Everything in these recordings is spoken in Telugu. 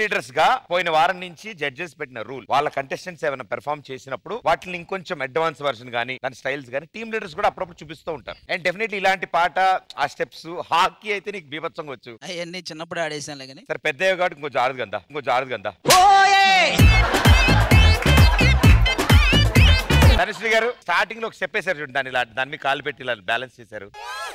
లీడర్స్ గా పోయిన వారం నుంచి జడ్జెస్ పెట్టిన రూల్ వాళ్ళ కంటెస్టెంట్స్ ఏమైనా పెర్ఫామ్ చేసినప్పుడు వాటిని ఇంకొంచెం అడ్వాన్స్ వర్షన్ గానీ దాని స్టైల్స్ గానీ టీమ్ లీడర్స్ కూడా అప్పుడప్పుడు చూపిస్తూ ఉంటారు అండ్ డెఫినెట్లీ ఇలాంటి పాట ఆ స్టెప్స్ హాకీ అయితే నీకు బీభత్సంగా వచ్చు అవన్నీ చిన్నప్పుడు ఆడేసానులే కానీ సరే పెద్ద కాబట్టి ఇంకో జారదు గందా ఇంకో జారదు గందా ధనుశ్రీ గారు స్టార్టింగ్ లో ఒక స్టెప్ వేసారు చూడండి దాన్ని ఇలా దాని మీద కాలు పెట్టి ఇలా బ్యాలెన్స్ చేశారు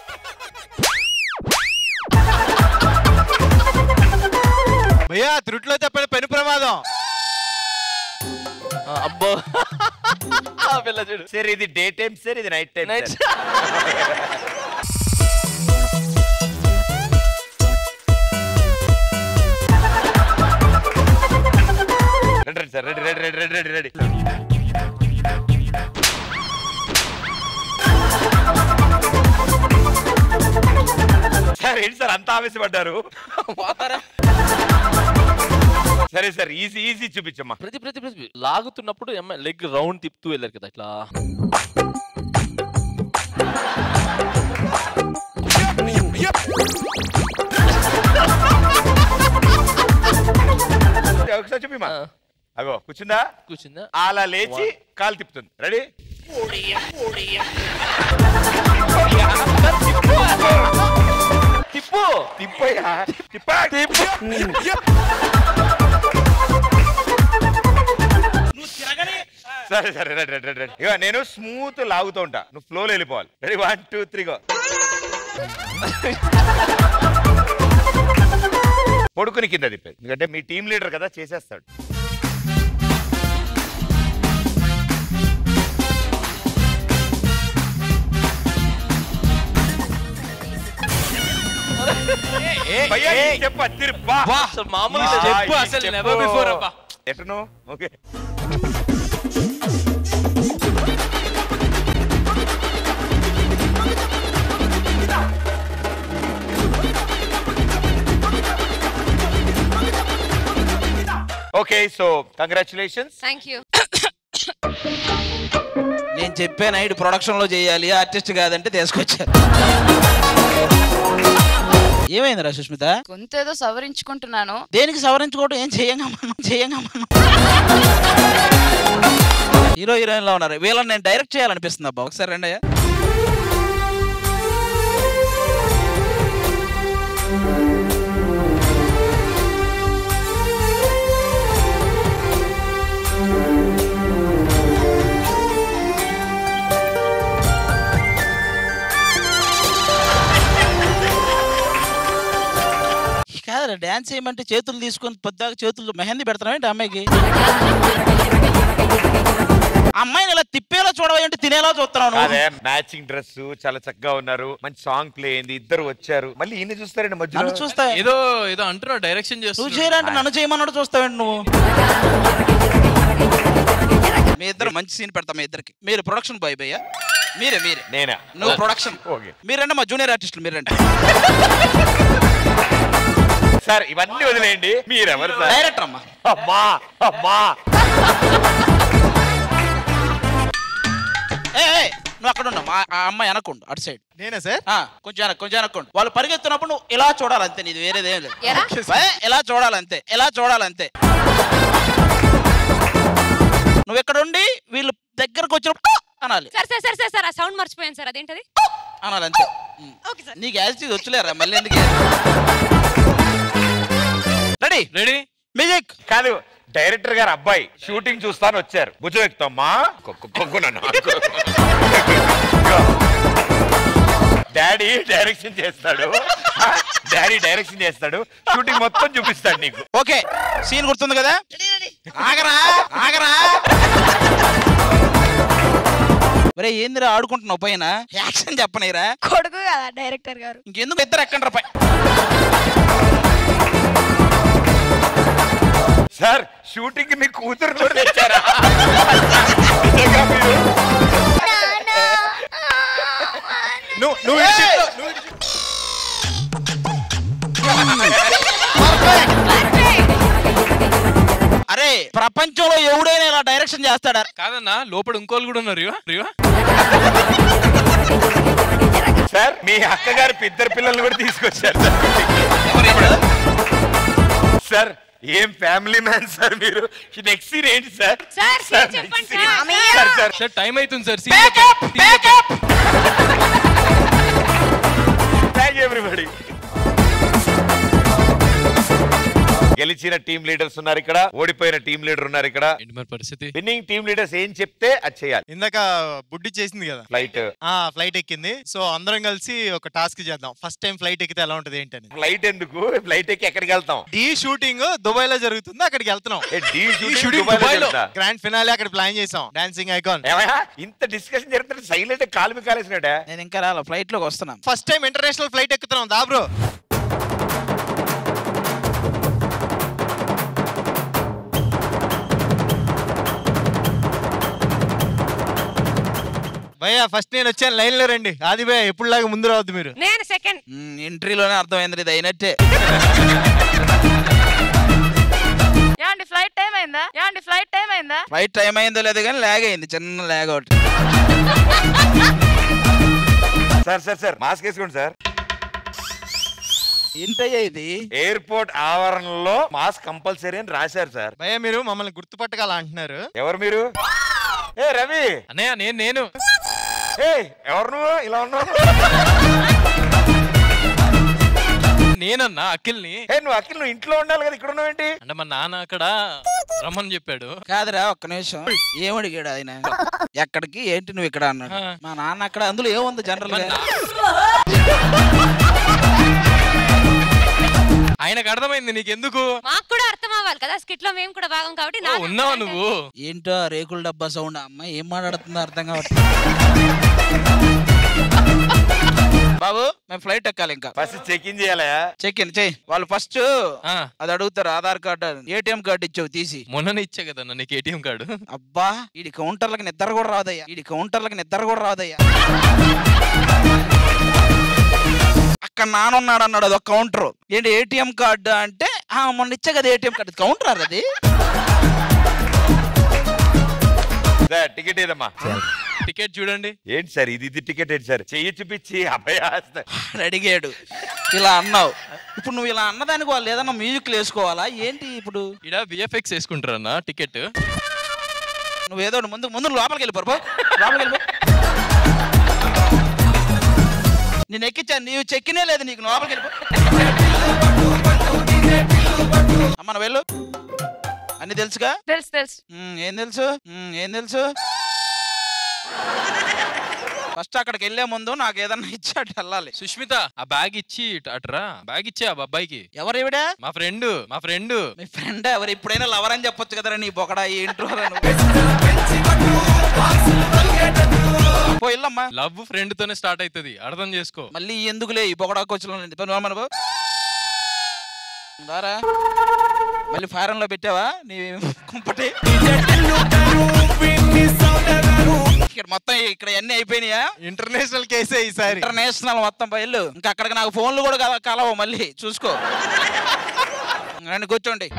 భయ్యా త్రుట్లో చెప్పండి పెను ప్రమాదం అబ్బో ఆ పిల్ల చూడు సార్ ఇది డే టైం సార్ ఇది night time Night. Ready ready sir ready ready ready ready ready ready sir ఏంటి సార్ అంత ఆవేశపడ్డారు సరే సార్ ఈజీ ఈజీ చూపించమ్మా ప్రతి ప్రతి ప్రతి లాగుతున్నప్పుడు లెగ్ రౌండ్ తిప్పుతూ వెళ్ళారు కదా ఇట్లా ఒకసారి చూపిమా ఆ. అగో కూర్చుందా కూర్చుందా అలా లేచి కాలు తిప్పుతుంది రెడీ తిప్పు తిప్పయ్యా తిప్పా తిప్పు సరే సరే రెడీ రెడీ రెడీ రెడీ ఇక నేను స్మూత్ లాగుతూ ఉంటా నువ్వు ఫ్లోలో వెళ్ళిపోవాలి ready one two three go పొడుకుని కింద తిప్పేది ఎందుకంటే మీ టీం లీడర్ కదా చేసేస్తాడు భయ్యా, ఈ చెప్పు, అత్తిరి, బా. అసలు మామూలు ఆ, చెప్పు ఈ అసలు చెప్పు. never before అబ్బా. ఎటను okay okay so congratulations thank you నేను చెప్పే నైట్ ప్రొడక్షన్ లో చేయాలి ఆర్టిస్ట్ కాదంటే తీసుకొచ్చారు ఏమైందిరా సుష్మిత గొంతు ఏదో సవరించుకుంటున్నాను దేనికి సవరించుకోవడం ఏం చేయంగా మనం చేయంగా మనం హీరో హీరోయిన్ లో ఉన్నారు వీళ్ళని నేను డైరెక్ట్ చేయాలనిపిస్తుంది అబ్బా ఒకసారి రండి అయ్యా కాదు డాన్స్ చేయమంటే చేతులు తీసుకొని పొద్దాక చేతులు మెహందీ పెడతామేంటి అమ్మాయికి అమ్మాయిని ఇలా తిప్పేలా చూడవంటే తినేలా చూస్తున్నాను అదే మ్యాచింగ్ డ్రెస్ చాలా చక్కగా ఉన్నారు మంచి సాంగ్ ప్లే అయింది ఇద్దరు వచ్చారు మళ్ళీ ఈయన చూస్తారండి నన్ను మధ్యలో చూస్తా ఏదో ఏదో అంటున్నావు డైరెక్షన్ నువ్వు చేస్తున్నావు చేయాలంటే నన్ను చేయమన్నాడు చూస్తావేంటి నువ్వు మీ ఇద్దరు మంచి సీన్ పెడతాం మీ ఇద్దరికి మీరు ప్రొడక్షన్ బాయ్ భయ్యా మీరే మీరే నేనా నువ్వు ప్రొడక్షన్ ఓకే మీరండి మా జూనియర్ ఆర్టిస్టులు మీరండి సార్ ఇవన్నీ వదిలేయండి మీరెవరు సార్ డైరెక్టర్ అమ్మా అమ్మా అమ్మా ఏ ఏ, నువ్వు అక్కడ ఉన్నావు ఆ అమ్మాయి అనకుండు అటు సైడ్ నేనా సార్ ఆ, కొంచెం వెనక్కి కొంచెం వెనక్కుండు వాళ్ళు పరిగెత్తున్నప్పుడు నువ్వు ఇలా చూడాలి అంతే నీది వేరేదేం లేదు ఎరా ఏ, ఇలా చూడాలంతే ఇలా చూడాలంతే నువ్వు ఇక్కడ ఉండి వీళ్ళు దగ్గరకు వచ్చినప్పుడు అనాలి sir sir sir sir sir ఆ సౌండ్ మర్చిపోయాను సార్ అదేంటది అనాలి అంతే ఓకే సార్ నీకు యాజిటీస్ వచ్చలేరా మళ్ళీ ఎందుకు రెడీ రెడీ మ్యూజిక్ కాదు డైరెక్టర్ గారు అబ్బాయి షూటింగ్ చూస్తాను వచ్చారు భుజం ఎక్కుతామ్మా డాడీ డైరెక్షన్ చేస్తాడు డాడీ డైరెక్షన్ చేస్తాడు షూటింగ్ మొత్తం చూపిస్తాడు నీకు ఓకే సీన్ గుర్తుంది కదా ఆగరా ఆగరా ఒరే ఏందిరా ఆడుకుంటున్నావు పైన యాక్షన్ చెప్పనీరా కొడుకు కదా డైరెక్టర్ గారు ఇంకెందుకు ఇద్దరు ఎక్కండ్రా పై సార్ షూటింగ్ మీ కూతురు కూడా తెచ్చారా నిజంగా మీరు? నువ్వు నువ్వు ఇటు చెప్పు, నువ్వు ఇటు చెప్పు. అరే ప్రపంచంలో ఎవడైనా ఇలా డైరెక్షన్ చేస్తాడా కాదన్నా లోపల ఇంకోళ్ళు కూడా ఉన్నారు రియా రియా సార్ మీ అక్కగారు ఇద్దరు పిల్లల్ని కూడా తీసుకొచ్చారు సార్. సార్ ఏం ఫ్యామిలీ మ్యాన్ సార్ మీరు నెక్స్ట్ సీన్ ఏంటి సార్ సార్ సీన్ చెప్పండి sir sir sir sir time అవుతుంది సార్ థ్యాంక్ ఎవ్రీబడి గెలిచిన టీం లీడర్స్ ఉన్నారు ఇక్కడ ఓడిపోయిన టీం లీడర్ ఉన్నారు ఇక్కడ ఏంటి మరి పరిస్థితి విన్నింగ్ టీం లీడర్స్ ఏం చెప్తే అది చేయాలి ఇందాక బుడ్డి చేసింది కదా ఫ్లైట్ ఆ ఫ్లైట్ ఎక్కింది సో అందరం కలిసి ఒక టాస్క్ చేద్దాం ఫస్ట్ టైం ఫ్లైట్ ఎక్కితే ఎలా ఉంటది ఏంటని ఫ్లైట్ ఎందుకు ఫ్లైట్ ఎక్కి ఎక్కడికి వెళ్తాం డి షూటింగ్ దుబాయ్ లో జరుగుతుంది అక్కడికి వెళ్తున్నాం ఏ, డీ షూటింగ్ షూటింగ్ దుబాయ్లో దుబాయ్లో. జరుగుతుందా? గ్రాండ్ ఫినాలే అక్కడ ప్లాన్ చేసాం డాన్సింగ్ ఐకాన్ ఏమయ్యా ఇంత డిస్కషన్ జరుగుతుంటే సైలెంట్ కాలు మీ కాలేసినట్టే నేను ఇంకా రాలా ఫ్లైట్ లోకి వస్తున్నాను ఫస్ట్ టైం ఇంటర్నేషనల్ ఫ్లైట్ ఎక్కుతున్నాం దా బ్రో భయ్యా ఫస్ట్ నేను వచ్చాను లైన్ లో రండి ఆది భయ్య ఎప్పుడులాగా ముందు రావద్దు మీరు నేను సెకండ్ ఎంట్రీలోనే అర్థమైంది ఇది అయినట్టే ఏమండి ఫ్లైట్ టైం అయిందా ఏమండి ఫ్లైట్ టైం అయిందా ఫ్లైట్ టైం అయిందో లేదో కానీ లాగ్ అయింది చిన్న లాగ్ ఒకటి సార్ సార్ సార్ మాస్క్ వేసుకోండి సార్ ఏంటయ్యా ఇది ఎయిర్పోర్ట్ ఆవరణలో మాస్క్ కంపల్సరీ అని రాశారు సార్ భయ్య మీరు మమ్మల్ని గుర్తుపట్టగల అంటున్నారు ఎవరు మీరు ఏ రవి అన్నయ్య నేను నేను ఏ ఎవరు నువ్వు ఇలా ఉన్నావు నేనన్నా అఖిల్ని ఏ నువ్వు అఖిల్ నువ్వు ఇంట్లో ఉండాలి కదా ఇక్కడ ఉన్నావు ఏంటి అంటే మా నాన్న అక్కడ రమ్మని చెప్పాడు కాదురా ఒక్క నిమిషం ఏమడిగాడు ఆయన ఎక్కడికి ఏంటి నువ్వు ఇక్కడ అన్నాడు ఆ. మా నాన్న అక్కడ అందులో ఏముంది జనరల్ మరి నా- ఆయనకు అర్థమైంది నీకెందుకు మాకు కూడా అర్థం అవ్వాలి కదా స్కిట్ లో మేము కూడా భాగం కాబట్టి ఓ, నాకు ఉన్నావా అంటే- నువ్వు ఏంటో ఆ రేకుల డబ్బా సౌండ్ అమ్మాయి ఏం మాట్లాడుతుందో అర్థం కావట్లేదు బాబు మేము ఫ్లైట్ ఎక్కాలి ఇంకా ఫస్ట్ చెక్ ఇన్ చేయాలా చెక్ ఇన్ చెయ్యి వాళ్ళు ఫస్ట్ ఆ, అది అడుగుతారు ఆధార్ కార్డు ఏటీఎం కార్డు ఇచ్చావు తీసి మొన్ననే ఇచ్చా కదన్నా నీకు ఏటీఎం కార్డు అబ్బా ఈడి కౌంటర్లకు నిద్ర కూడా రాదయ్యా ఈడి కౌంటర్లకు నిద్ర కూడా రాదయ్యా అక్కడ నానున్నాడు అన్నాడు అది ఒక కౌంటర్ ఏంటి ఏటీఎం కార్డు అంటే "ఆ, మొన్న ఇచ్చా కదా ఏటీఎం కార్డు కౌంటర్ అది సార్ టికెట్ ఏదమ్మా టికెట్ చూడండి ఏంటి సార్ ఇది ఇది టికెట్ ఏంటి సార్ చెయ్యి చూపించి అబ్బాయి అడిగాడు ఇలా అన్నావు ఇప్పుడు నువ్వు ఇలా అన్నదానికి వాళ్ళు ఏదన్నా మ్యూజిక్ వేసుకోవాలా ఏంటి ఇప్పుడు ఇక్కడ విఎఫ్ఎక్స్ వేసుకుంటారన్న టికెట్ నువ్వు ఏదో ఒకటి ముందు ముందు లోపలికి వెళ్ళిపోరు పో. లోపలికి వెళ్ళిపో నేను ఎక్కించాను నీవు చెక్కినే లేదు నీకు నువ్వు లోపలికి వెళ్ళిపో అమ్మ నువ్వు వెళ్ళు అన్ని తెలుసుగా తెలుసు తెలుసు ఉమ్, ఏం తెలుసు ఉమ్, ఏం తెలుసు ఫస్ట్ అక్కడికి వెళ్ళే ముందు నాకు ఏదన్నా ఇచ్చాడు వెళ్ళాలి సుష్మిత ఆ బ్యాగ్ ఇచ్చి ఇటు అటురా బ్యాగ్ ఇచ్చే ఆ అబ్బాయికి ఎవరు ఇవిడా మా ఫ్రెండ్ మా ఫ్రెండ్ మీ ఫ్రెండ్ ఎవరు ఎప్పుడైనా లవర్ అని చెప్పొచ్చు కదరా నీ బొకడా ఏంట్రో పో ఇల్లమ్మా లవ్ ఫ్రెండ్ తోనే స్టార్ట్ అవుతుంది అర్థం చేసుకో మళ్ళీ ఎందుకులే ఈ బొకడా కోచ్లో మన దారా మళ్ళీ ఫారెన్ లో పెట్టావా నీ కుంపటి ఇక్కడ మొత్తం ఇక్కడ అన్ని అయిపోయినాయా ఇంటర్నేషనల్ కేసే ఈసారి ఇంటర్నేషనల్ మొత్తం బయలు ఇంకా అక్కడికి నాకు ఫోన్లు కూడా కల- కలవు మళ్ళీ చూసుకో రండి కూర్చోండి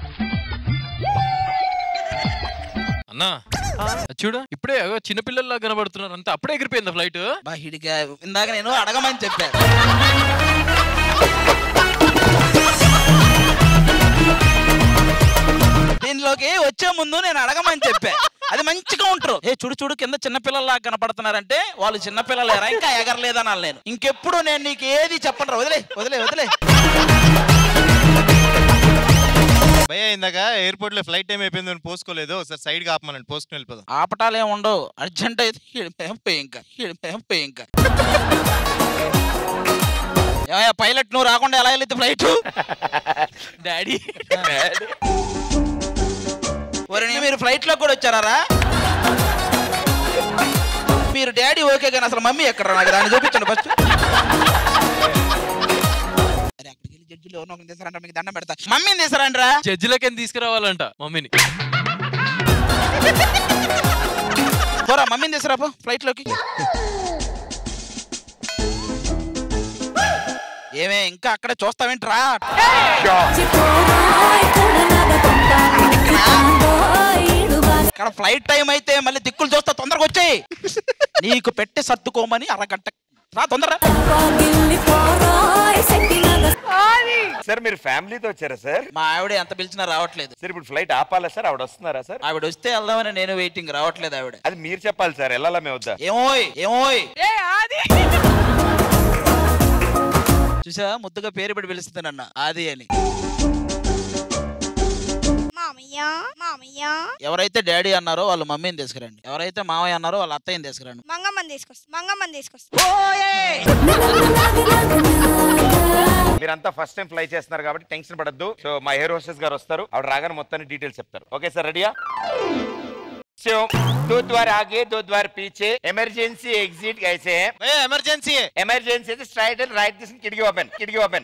అన్నా అది చూడు ఇప్పుడే ఏగో చిన్నపిల్లల్లా కనబడుతున్నారు అంతా అప్పుడే ఎగిరిపోయింది ఫ్లైట్ బా హిడిగా ఇందాక నేను అడగమని చెప్పా దీనిలోకి వచ్చే ముందు నేను అడగమని చెప్పా అది మంచిగా ఉంటారు ఏ చూడు చూడు కింద చిన్నపిల్లల్లా కనపడుతున్నారంటే వాళ్ళు చిన్నపిల్లలేరా ఇంకా ఎగరలేదని నేను ఇంకెప్పుడు నేను నీకు ఏది చెప్పను వదిలే వదిలే వదిలే భయ్య ఇందాక ఎయిర్పోర్ట్ లో ఫ్లైట్ టైం అయిపోయింది అని పోసుకోలేదు ఒకసారి సైడ్ గా ఆపమనండి పోసుకుని వెళ్ళిపోదాం ఆపటాలు ఏమి ఉండవు అర్జెంట్ అయితే ఈడిపోయాం పోయి ఇంకా ఈడిపోయాం పోయి ఇంకా ఏమయ్యా పైలట్ నువ్వు రాకుండా ఎలా వెళ్ళింది ఫ్లైట్ డాడీ ఒరే మీరు ఫ్లైట్ లో కూడా వచ్చారా మీరు డాడీ ఓకే కానీ అసలు మమ్మీ ఎక్కడ నాకు దాన్ని చూపించండి ఫస్ట్ అరే అక్కడికి వెళ్ళి జడ్జిలు ఎవరినో ఒకరిని తీసారంట మీకు దండం పెడతా మమ్మీని తీసారంటరా జడ్జిలకి తీసుకురావాలంట మమ్మీని పోరా మమ్మీని తీసుకురా పో ఫ్లైట్ లోకి ఏమే ఇంకా అక్కడే చూస్తావేంట్రా ఇక్కడ ఫ్లైట్ టైం అయితే మళ్ళీ దిక్కులు చూస్తా తొందరగా వచ్చాయి నీకు పెట్టి సర్దుకోమని అరగంట రా తొందర సార్ సార్ మీరు ఫ్యామిలీతో వచ్చారా సార్ మా ఆవిడ ఎంత పిలిచినా రావట్లేదు సార్ ఇప్పుడు ఫ్లైట్ ఆపాలా సార్ ఆవిడ వస్తున్నారా సార్ ఆవిడ వస్తే వెళ్దామని నేను వెయిటింగ్ రావట్లేదు ఆవిడ అది మీరు చెప్పాలి సార్ వెళ్ళాలా మేము వద్దా ఏమోయ్ ఏమోయ్ ఏ ఆది చూసా ముద్దుగా పేరు పెట్టి పిలుస్తుంది నన్న ఆది అని మామయ్య మామయ్య ఎవరైతే డాడీ అన్నారో వాళ్ళు మమ్మీని తీసుకురండి ఎవరైతే మామయ్య అన్నారో వాళ్ళ అత్తయ్యని తీసుకురండి మంగమ్మని తీసుకొస్తా మంగమ్మని తీసుకొస్తా మీరంతా ఫస్ట్ టైం ఫ్లై చేస్తున్నారు కాబట్టి టెన్షన్ పడద్దు సో మా ఎయిర్ హోస్టెస్ గారు వస్తారు ఆవిడ రాగానే మొత్తాన్ని డీటెయిల్స్ చెప్తారు ఓకే సార్ రెడీయా సో दो द्वार आगे दो द्वार पीछे इमरजेंसी एग्जिट कैसे है ఎమర్జెన్సీ ఎమర్జెన్సీ అయితే స్ట్రైట్ అండ్ రైట్ తీసుకుని కిటికీ ఓపెన్ కిటికీ ఓపెన్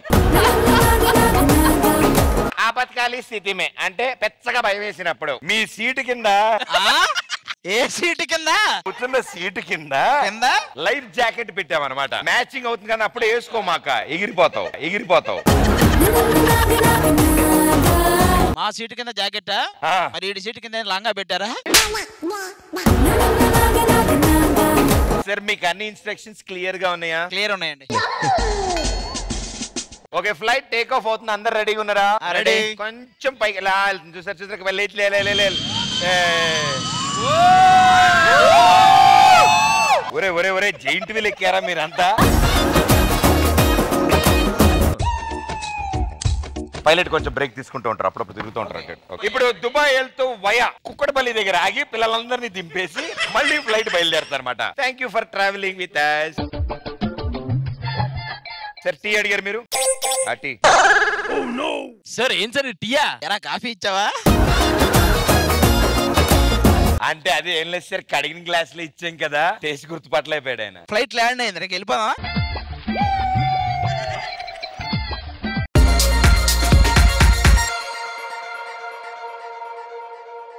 ఆపత్కాలి స్థితి మే అంటే పెచ్చగా భయం వేసినప్పుడు మీ సీటు కింద ఆ? ఏ సీటు కింద కూర్చున్న సీటు కింద కింద లైఫ్ జాకెట్ పెట్టామన్నమాట మ్యాచింగ్ అవుతుంది కానీ అప్పుడు వేసుకోమాక ఎగిరిపోతావు ఎగిరిపోతావు మా సీటు కింద జాకెట్టా ఆ. మరి ఈ సీటు కింద ఏం లాంగా పెట్టారా సార్ మీకు అన్ని ఇన్స్ట్రక్షన్స్ క్లియర్ గా ఉన్నాయా క్లియర్ ఉన్నాయండి ఓకే ఫ్లైట్ టేక్ ఆఫ్ అవుతుంది అందరు రెడీగా ఉన్నారా ఆ, ready. కొంచెం పైకి ఇలా వెళ్తుంది. చూసారు చూసారు వెళ్ళి లే లే, లే, లే. ఏ. ఒరే ఒరే ఒరే జైంట్ వీల్ ఎక్కారా మీరంతా పైలట్ కొంచెం బ్రేక్ తీసుకుంటూ ఉంటారు అప్పుడప్పుడు తిరుగుతూ ఉంటారు అటు ఇటు. Okay. ఇప్పుడు దుబాయ్ వెళ్తూ వయా కుక్కడపల్లి దగ్గర ఆగి పిల్లలందరినీ దింపేసి మళ్ళీ ఫ్లైట్ బయలుదేరుతారు అనమాట thank you for travelling with sir tea అడిగారు మీరు ఆ టీ సార్ ఏం సార్ టీయా ఎరా కాఫీ ఇచ్చావా అంటే అది ఏం లేదు సార్ కడిగిన గ్లాసులు ఇచ్చాం కదా టేస్ట్ గుర్తుపట్టలేకపోయాడు ఆయన ఫ్లైట్ ల్యాండ్ అయింది రేపు వెళ్ళిపోదాం